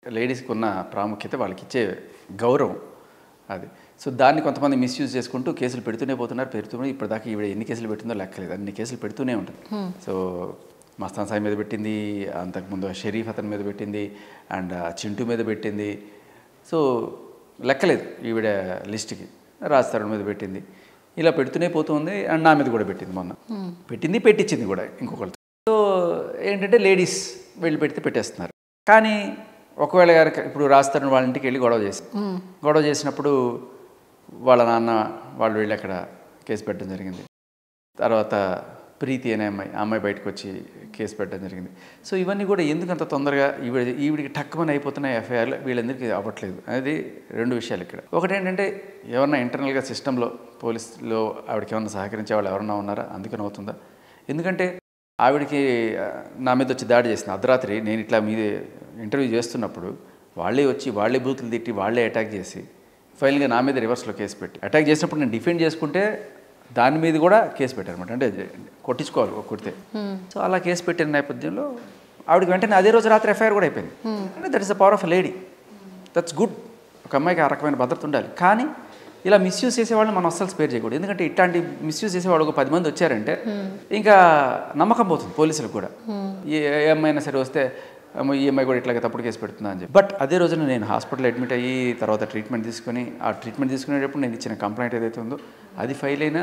లేడీస్కి ఉన్న ప్రాముఖ్యత వాళ్ళకి ఇచ్చే గౌరవం అది సో దాన్ని కొంతమంది మిస్యూజ్ చేసుకుంటూ కేసులు పెడుతూనే పోతున్నారు పెడుతూనే ఇప్పటిదాకా ఈవిడ ఎన్ని కేసులు పెట్టిందో లెక్కలేదు అన్ని కేసులు పెడుతూనే ఉంటుంది సో మస్తాన్ సాయి మీద పెట్టింది అంతకుముందు షరీఫ్ అతని మీద పెట్టింది అండ్ చింటూ మీద పెట్టింది సో లెక్కలేదు ఈవిడ లిస్ట్కి రాజ్ తరుణ్ మీద పెట్టింది ఇలా పెడుతూనే పోతుంది అండ్ నా మీద కూడా పెట్టింది మొన్న పెట్టింది పెట్టించింది కూడా ఇంకొకరితో సో ఏంటంటే లేడీస్ వీళ్ళు పెడితే పెట్టేస్తున్నారు కానీ ఒకవేళ కనుక ఇప్పుడు రాజ్ తరుణ్ వాళ్ళ ఇంటికి వెళ్ళి గొడవ చేసి గొడవ చేసినప్పుడు వాళ్ళ నాన్న వాళ్ళు వెళ్ళి అక్కడ కేసు పెట్టడం జరిగింది తర్వాత ప్రీతి అనే అమ్మాయి ఆ అమ్మాయి బయటకు వచ్చి కేసు పెట్టడం జరిగింది సో ఇవన్నీ కూడా ఎందుకు అంత తొందరగా ఈవిడ ఈవిడికి టక్కుమని అయిపోతున్నాయి ఎఫ్ఐఆర్లు వీళ్ళందరికీ అవ్వట్లేదు అనేది రెండు విషయాలు ఇక్కడ ఒకటి ఏంటంటే ఎవరన్నా ఇంటర్నల్గా సిస్టంలో పోలీసులో ఆవిడకి ఏమన్నా సహకరించే వాళ్ళు ఎవరన్నా ఉన్నారా అందుకని అవుతుందా ఎందుకంటే ఆవిడకి ఆ, నా మీద వచ్చి దాడి చేసింది అర్ధరాత్రి నేను ఇట్లా మీద ఇంటర్వ్యూ చేస్తున్నప్పుడు వాళ్ళే వచ్చి వాళ్ళే బూతులు తిట్టి వాళ్ళే అటాక్ చేసి ఫైనల్గా నా మీద రివర్స్లో కేసు పెట్టి అటాక్ చేసినప్పుడు నేను డిఫెండ్ చేసుకుంటే దాని మీద కూడా కేసు పెట్టారనమాట అంటే కొట్టించుకోవాలి ఒక కుడితే సో అలా కేసు పెట్టిన నేపథ్యంలో ఆవిడకి వెంటనే అదే రోజు రాత్రి ఎఫ్ఐఆర్ కూడా అయిపోయింది అంటే that is the power of lady that's good ఒక అమ్మాయికి ఆ రకమైన భద్రత ఉండాలి కానీ ఇలా మిస్యూజ్ చేసేవాళ్ళని మనం అస్సలు స్పేర్ చేయకూడదు ఎందుకంటే ఇట్లాంటి మిస్యూజ్ చేసేవాళ్ళు ఒక పది మంది వచ్చారంటే ఇంకా నమ్మకం పోతుంది పోలీసులకు కూడా ఏ ఏ అమ్మాయి అయినా సరే వస్తే అమ్మో ఈ అమ్మాయి కూడా ఇట్లాగే తప్పుడు కేసు పెడుతుందా అని చెప్పి బట్ అదే రోజున నేను హాస్పిటల్ అడ్మిట్ అయ్యి తర్వాత ట్రీట్మెంట్ తీసుకొని ఆ ట్రీట్మెంట్ తీసుకునేటప్పుడు నేను ఇచ్చిన కంప్లైంట్ ఏదైతే ఉందో అది ఫైల్ అయినా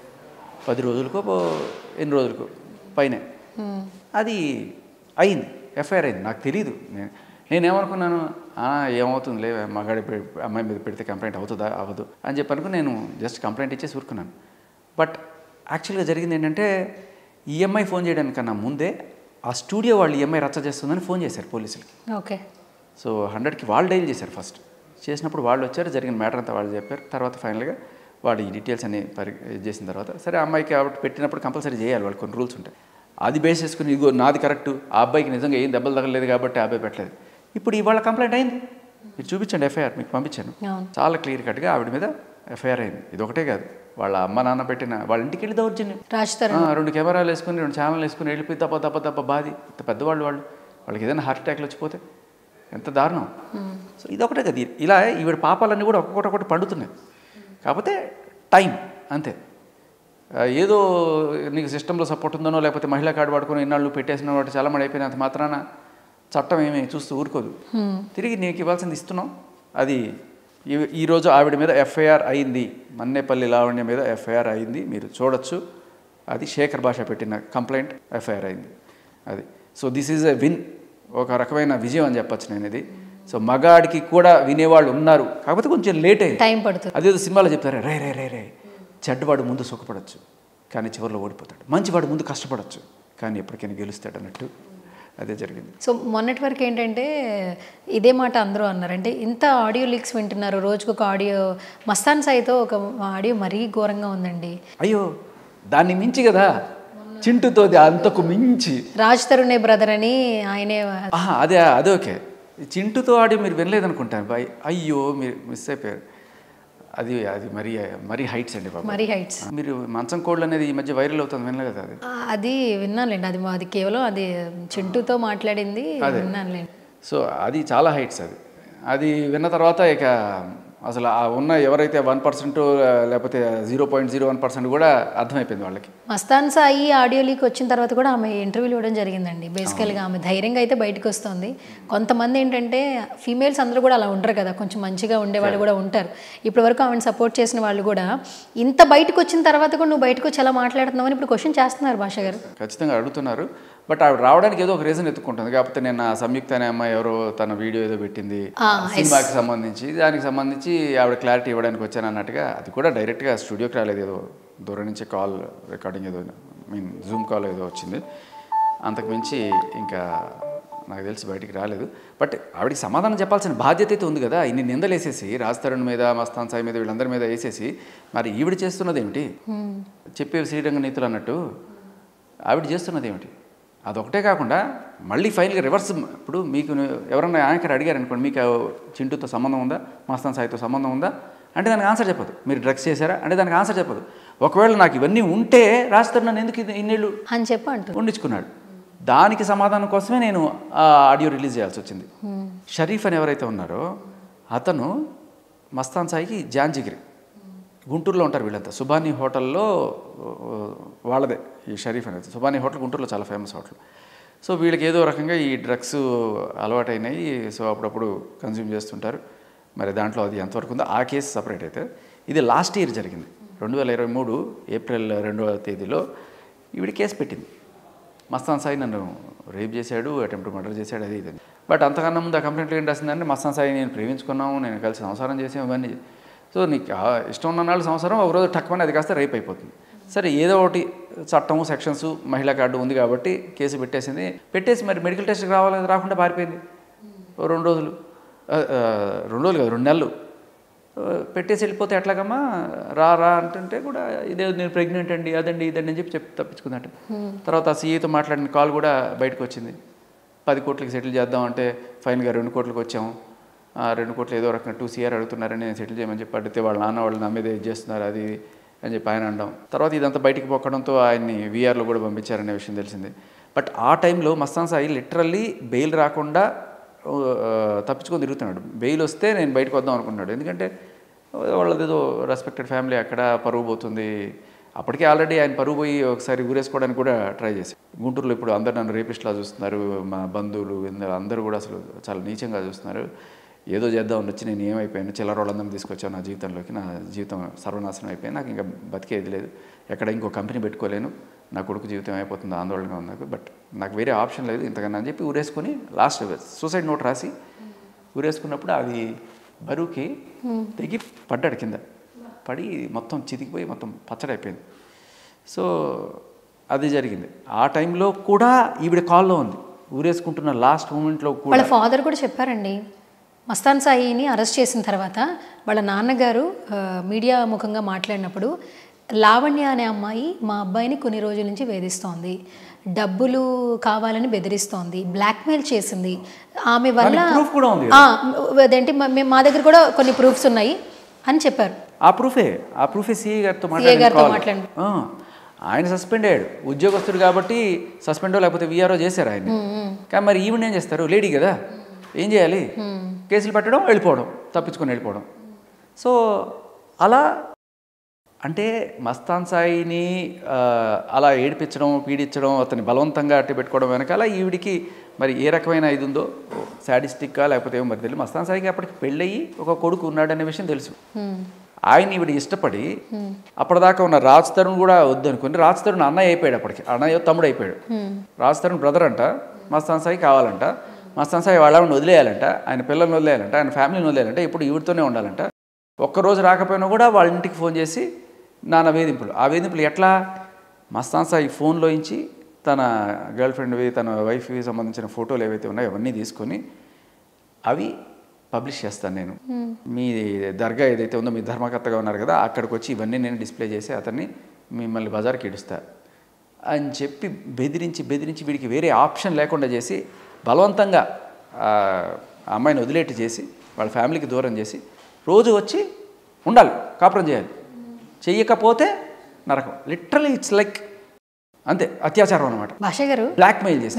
పది రోజులకో పో- ఎన్ని రోజులకో పైనే అది అయింది ఎఫ్ఐఆర్ అయింది నాకు తెలియదు నేను నేనేమనుకున్నాను "ఆ, ఏమవుతుందిలే మగాడి పె- అమ్మాయి మీద పెడితే కంప్లైంట్ అవుతుందా అవ్వదు అని చెప్పి అనుకుని నేను జస్ట్ కంప్లైంట్ ఇచ్చేసి ఊరుకున్నాను బట్ యాక్చువల్గా జరిగింది ఏంటంటే ఈఎంఐ ఫోన్ చేయడానికన్నా ముందే ఆ స్టూడియో వాళ్ళు ఈఎంఐ రచ్చ చేస్తుందని ఫోన్ చేశారు పోలీసులకి ఓకే సో హండ్రెడ్కి వాళ్ళు డైల్ చేశారు ఫస్ట్ చేసినప్పుడు వాళ్ళు వచ్చారు జరిగిన మ్యాటర్ అంతా వాళ్ళు చెప్పారు తర్వాత ఫైనల్గా వాడు ఈ డీటెయిల్స్ అన్ని పరి ఇది చేసిన తర్వాత సరే ఆ అమ్మాయికి కాబట్టి పెట్టినప్పుడు కంపల్సరీ చేయాలి వాళ్ళు కొన్ని రూల్స్ ఉంటాయి అది బేస్ చేసుకుని ఇదిగో నాది కరెక్ట్ ఆ అబ్బాయికి నిజంగా ఏం దెబ్బలు తగలేదు కాబట్టి ఆ అబ్బాయి పెట్టలేదు ఇప్పుడు ఇవాళ కంప్లైంట్ అయింది మీరు చూపించండి ఎఫ్ఐఆర్ మీకు పంపించాను అవును. చాలా క్లియర్ కట్గా ఆవిడ మీద ఎఫ్ఐఆర్ అయింది ఇది ఒకటే కాదు వాళ్ళ అమ్మ నాన్న పెట్టిన వాళ్ళ ఇంటికి వెళ్ళి దౌర్జన్యం రాజ్ తరుణ్ ఆ, రెండు కెమెరాలు వేసుకుని రెండు ఛానల్ వేసుకుని వెళ్ళిపోయి తప్ప తప్ప తప్ప బాది ఇంత పెద్దవాళ్ళు వాళ్ళు వాళ్ళకి ఏదైనా హార్ట్ అటాక్లు వచ్చిపోతే ఎంత దారుణం సో ఇదొకటే కదా ఇలా ఈవిడ పాపాలన్నీ కూడా ఒక్కొక్కటి ఒకటి పండుతున్నాయి కాకపోతే టైం అంతే ఆ, ఏదో నీకు సిస్టంలో సపోర్ట్ ఉందనో లేకపోతే మహిళా కార్డు పడుకుని ఇన్నాళ్ళు పెట్టేసిన వాటి చాలా మంది అయిపోయినంత మాత్రాన చట్టం ఏమీ చూస్తూ ఊరుకోదు తిరిగి నీకు ఇవ్వాల్సింది ఇస్తున్నాం అది ఈ- ఈరోజు ఆవిడ మీద ఎఫ్ఐఆర్ అయింది మన్నేపల్లి లావణ్య మీద ఎఫ్ఐఆర్ అయింది మీరు చూడొచ్చు అది శేఖర్ భాష పెట్టిన కంప్లైంట్ ఎఫ్ఐఆర్ అయింది అది so this is a win ఒక రకమైన విజయం అని చెప్పొచ్చు నేను ఇది సో మగాడికి కూడా వినేవాళ్ళు ఉన్నారు కాకపోతే కొంచెం లేట్ అయింది టైం పడుతుంది అదేదో సినిమాలో చెప్తారు రే రే రే రే చెడ్డవాడు ముందు సుఖపడచ్చు కానీ చివరిలో ఓడిపోతాడు మంచివాడు ముందు కష్టపడచ్చు కానీ ఎప్పటికైనా గెలుస్తాడు అన్నట్టు అదే జరిగింది సో మొన్నటి వరకు ఏంటంటే ఇదే మాట అందరూ అన్నారు అంటే ఇంత ఆడియో లీక్స్ వింటున్నారు రోజుకు ఒక ఆడియో మస్తాన్ సాయితో ఒక ఆడియో మరీ ఘోరంగా ఉందండి అయ్యో దాన్ని మించి కదా చింటుతో అంతకు మించి రాజ్ తరుణే బ్రదర్ అని ఆయనే ఆహా అదే అదే ఓకే చింటుతో ఆడి మీరు వినలేదనుకుంటాను బాయ్ అయ్యో మీరు మిస్ అయిపోయారు అది అది మరీ మరీ హైట్స్ అండి బాబు మరీ హైట్స్ మీరు మంచం కోళ్ళు అనేది ఈ మధ్య వైరల్ అవుతుంది వినలేదు కదా అది అది విన్నానులేండి అది అది కేవలం అది చింటూతో మాట్లాడింది విన్నానులేండి సో అది చాలా హైట్స్ అది అది విన్న తర్వాత ఇక అసలు ఆ ఉన్న ఎవరైతే వన్ పర్సెంట్ లేకపోతే zero point zero one percent కూడా అర్థమైపోయింది వాళ్ళకి మస్తాన్ సాయి ఆడియో లీక్ వచ్చిన తర్వాత కూడా ఆమె ఇంటర్వ్యూలు ఇవ్వడం జరిగిందండి బేసికల్గా ఆమె ధైర్యంగా అయితే బయటకు వస్తుంది కొంతమంది ఏంటంటే ఫీమేల్స్ అందరూ కూడా అలా ఉండరు కదా కొంచెం మంచిగా ఉండే వాళ్ళు కూడా ఉంటారు ఇప్పటి వరకు ఆమెను సపోర్ట్ చేసిన వాళ్ళు కూడా ఇంత బయటకు వచ్చిన తర్వాత కూడా నువ్వు బయటకు వచ్చి ఎలా మాట్లాడుతున్నావు అని ఇప్పుడు క్వశ్చన్ చేస్తున్నారు భాష గారు ఖచ్చితంగా అడుగుతున్నారు బట్ ఆవిడ రావడానికి ఏదో ఒక రీజన్ ఎత్తుకుంటుంది కాకపోతే నేను ఆ సంయుక్త అనే అమ్మాయి ఎవరో తన వీడియో ఏదో పెట్టింది సినిమాకి సంబంధించి దానికి సంబంధించి ఆవిడ క్లారిటీ ఇవ్వడానికి వచ్చాను అన్నట్టుగా అది కూడా డైరెక్ట్గా స్టూడియోకి రాలేదు ఏదో దూరం నుంచి కాల్ రికార్డింగ్ ఏదో మీన్ జూమ్ కాల్ ఏదో వచ్చింది అంతకు మించి ఇంకా నాకు తెలిసి బయటికి రాలేదు బట్ ఆవిడకి సమాధానం చెప్పాల్సిన బాధ్యత అయితే ఉంది కదా ఇన్ని నిందలు వేసేసి రాజ్ తరుణ్ మీద మస్తాన్ సాయి మీద వీళ్ళందరి మీద వేసేసి మరి ఈవిడ చేస్తున్నది ఏమిటి చెప్పే శ్రీరంగ నీతులు అన్నట్టు ఆవిడ చేస్తున్నది ఏమిటి అదొకటే కాకుండా మళ్ళీ ఫైనల్గా రివర్స్ ఇప్పుడు మీకు ఎవరన్నా యాంకర్ అడిగారు అనుకోండి మీకు చింటూతో సంబంధం ఉందా మస్తాన్ సాయితో సంబంధం ఉందా అంటే దానికి ఆన్సర్ చెప్పదు మీరు డ్రగ్స్ చేశారా అంటే దానికి ఆన్సర్ చెప్పదు ఒకవేళ నాకు ఇవన్నీ ఉంటే రాస్తారు నన్ను ఎందుకు ఇది- ఇన్నేళ్ళు అని చెప్పి అంటారు వండించుకున్నాడు దానికి సమాధానం కోసమే నేను ఆ ఆడియో రిలీజ్ చేయాల్సి వచ్చింది షరీఫ్ అని ఎవరైతే ఉన్నారో అతను మస్తాన్ సాయికి జాన్ జిగిరి గుంటూరులో ఉంటారు వీళ్ళంతా సుబానీ హోటల్లో ఆ, వాళ్ళదే ఈ షరీఫ్ అనేది సుబానీ హోటల్ గుంటూరులో చాలా ఫేమస్ హోటల్ సో వీళ్ళకి ఏదో రకంగా ఈ డ్రగ్స్ అలవాటైనాయి సో అప్పుడప్పుడు కన్జ్యూమ్ చేస్తుంటారు మరి దాంట్లో అది ఎంతవరకు ఉందో ఆ కేసు సపరేట్ అయితే ఇది లాస్ట్ ఇయర్ జరిగింది రెండు వేల ఇరవై మూడు ఏప్రిల్ రెండవ తేదీలో ఈవిడ కేసు పెట్టింది మస్తాన్ సాయి నన్ను రేప్ చేశాడు అటెంప్ట్ మర్డర్ చేశాడు అది ఇది అని. బట్ అంతకన్నా ముందు ఆ కంప్లైంట్లో ఏం రాసిందంటే మస్తాన్ సాయి నేను ప్రేమించుకున్నాము నేను కలిసి సంసారం చేసాం ఇవన్నీ సో నీకు ఆ ఇష్టం ఉన్న నాళ్ళు సంసారం ఒక రోజు టక్మని అది కాస్త రేప్ అయిపోతుంది సరే ఏదో ఒకటి చట్టము సెక్షన్స్ మహిళా కార్డు ఉంది కాబట్టి కేసు పెట్టేసింది పెట్టేసి మరి మెడికల్ టెస్ట్కి రావాలి రాకుండా పారిపోయింది ఓ రెండు రోజులు ఆ, ఆ, రెండు రోజులు కాదు రెండు నెలలు ఆ, పెట్టేసి వెళ్ళిపోతే ఎట్లాగమ్మా రా రా అంటుంటే కూడా ఇదే నేను ప్రెగ్నెంట్ అండి అదండి ఇదండి అని చెప్పి చెప్పి తప్పించుకుందట తర్వాత ఆ సీఏతో మాట్లాడిన కాల్ కూడా బయటకు వచ్చింది పది కోట్లకి సెటిల్ చేద్దాం అంటే ఫైన్గా రెండు కోట్లకి వచ్చాము ఆ రెండు కోట్లు ఏదో రకంగా టూ సీఆర్ అడుగుతున్నారని నేను సెటిల్ చేయమని చెప్పి అడిగితే వాళ్ళ నాన్న వాళ్ళు నా మీద ఇది చేస్తున్నారు అది ఇది అని చెప్పి ఆయన అనడం తర్వాత ఇదంతా బయటికి పొక్కడంతో ఆయన్ని వీఆర్లో కూడా పంపించారనే విషయం తెలిసింది బట్ ఆ టైంలో మస్తాన్ సాయి లిటరల్లీ బెయిల్ రాకుండా ఆ, తప్పించుకొని తిరుగుతున్నాడు బెయిల్ వస్తే నేను బయటకు వద్దాం అనుకున్నాడు ఎందుకంటే వాళ్ళది ఏదో రెస్పెక్టెడ్ ఫ్యామిలీ అక్కడ పరువు పోతుంది అప్పటికే ఆల్రెడీ ఆయన పరువు పోయి ఒకసారి ఊరేసుకోవడానికి కూడా ట్రై చేసి గుంటూరులో ఇప్పుడు అందరు నన్ను రేపిస్ట్లా చూస్తున్నారు మా బంధువులు ఇంద- అందరూ కూడా అసలు చాలా నీచంగా చూస్తున్నారు ఏదో చేద్దామని వచ్చి నేను ఏమైపోయాను చిల్లర వాళ్ళందరినీ తీసుకొచ్చాను నా జీవితంలోకి నా జీవితం సర్వనాశనం అయిపోయి నాకు ఇంకా బతికేది లేదు ఎక్కడ ఇంకో కంపెనీ పెట్టుకోలేను నా కొడుకు జీవితం అయిపోతుంది ఆందోళనగా ఉంది నాకు బట్ నాకు వేరే ఆప్షన్ లేదు ఇంతకన్నా అని చెప్పి ఊరేసుకొని లాస్ట్ సూసైడ్ నోట్ రాసి ఊరేసుకున్నప్పుడు అది బరువుకి తెగి పడ్డాడు కింద పడి మొత్తం చితికిపోయి మొత్తం పచ్చడైపోయింది సో అది జరిగింది ఆ టైంలో కూడా ఈవిడ కాల్లో ఉంది ఊరేసుకుంటున్న లాస్ట్ మూమెంట్లో కూడా వాళ్ళ ఫాదర్ కూడా చెప్పారండి మస్తాన్ సాయిని అరెస్ట్ చేసిన తర్వాత వాళ్ళ నాన్నగారు ఆ, మీడియా ముఖంగా మాట్లాడినప్పుడు లావణ్య అనే అమ్మాయి మా అబ్బాయిని కొన్ని రోజుల నుంచి వేధిస్తోంది డబ్బులు కావాలని బెదిరిస్తోంది బ్లాక్మెయిల్ చేసింది ఆమె వల్ల దానికి proof కూడా ఉంది ఆ, అదేంటి మా- మేము మా దగ్గర కూడా కొన్ని ప్రూఫ్స్ ఉన్నాయి అని చెప్పారు ఆ ప్రూఫే ఆ ప్రూఫే సిఏ గారితో CA మాట్లాడిన గారితో call. మాట్లాడిన. ఆ, ఆయన సస్పెండ్ అయ్యాడు ఉద్యోగస్తుడు కాబట్టి సస్పెండో లేకపోతే విఆర్ఓ చేశారు ఆయన కానీ మరి ఈవిడ ఏం చేస్తారు లేడీ కదా ఏం చేయాలి కేసులు పెట్టడం వెళ్ళిపోవడం తప్పించుకొని వెళ్ళిపోవడం సో అలా అంటే మస్తాన్ సాయిని ఆ, అలా ఏడిపించడం పీడించడం అతన్ని బలవంతంగా అట్టి పెట్టుకోవడం వెనకాల ఈవిడికి మరి ఏ రకమైన ఇది ఉందో సాడిస్టిక్గా లేకపోతే ఏమో మరి తెలియదు మస్తాన్ సాయికి అప్పటికి పెళ్ళయి ఒక కొడుకు ఉన్నాడనే విషయం తెలుసు ఆయన ఈవిడ ఇష్టపడి అప్పటిదాకా ఉన్న రాజ్ తరుణ్ కూడా వద్దనుకుని రాజ్ తరుణ్ అన్నయ్య అయిపోయాడు అప్పటికి అన్నయ్య తమ్ముడు అయిపోయాడు రాజ్ తరుణ్ బ్రదర్ అంట మస్తాన్ సాయి కావాలంట మస్తాన్ సాయి వాళ్ళని వదిలేయాలంట ఆయన పిల్లల్ని వదిలేయాలంట ఆయన ఫ్యామిలీని వదిలేయాలంట ఇప్పుడు ఈవిడతోనే ఉండాలంట ఒక్కరోజు రాకపోయినా కూడా వాళ్ళ ఇంటికి ఫోన్ చేసి నాన్న వేధింపులు ఆ వేధింపులు ఎట్లా మస్తాన్ సాయి ఫోన్లోంచి తన గర్ల్ ఫ్రెండ్వి తన వైఫ్వి సంబంధించిన ఫోటోలు ఏవైతే ఉన్నాయో అవన్నీ తీసుకొని అవి పబ్లిష్ చేస్తాను నేను మీ దర్గా ఏదైతే ఉందో మీ ధర్మకర్తగా ఉన్నారు కదా అక్కడికి వచ్చి ఇవన్నీ నేను డిస్ప్లే చేసి అతన్ని మిమ్మల్ని బజార్కి ఇడుస్తా అని చెప్పి బెదిరించి బెదిరించి వీడికి వేరే ఆప్షన్ లేకుండా చేసి బలవంతంగా ఆ ఆ అమ్మాయిని వదిలేట్టు చేసి వాళ్ళ ఫ్యామిలీకి దూరం చేసి రోజు వచ్చి ఉండాలి కాపురం చేయాలి చెయ్యకపోతే నరకం లిటరలీ ఇట్స్ లైక్ అంతే అత్యాచారం అనమాట భాష గారు బ్లాక్మెయిల్ చేసి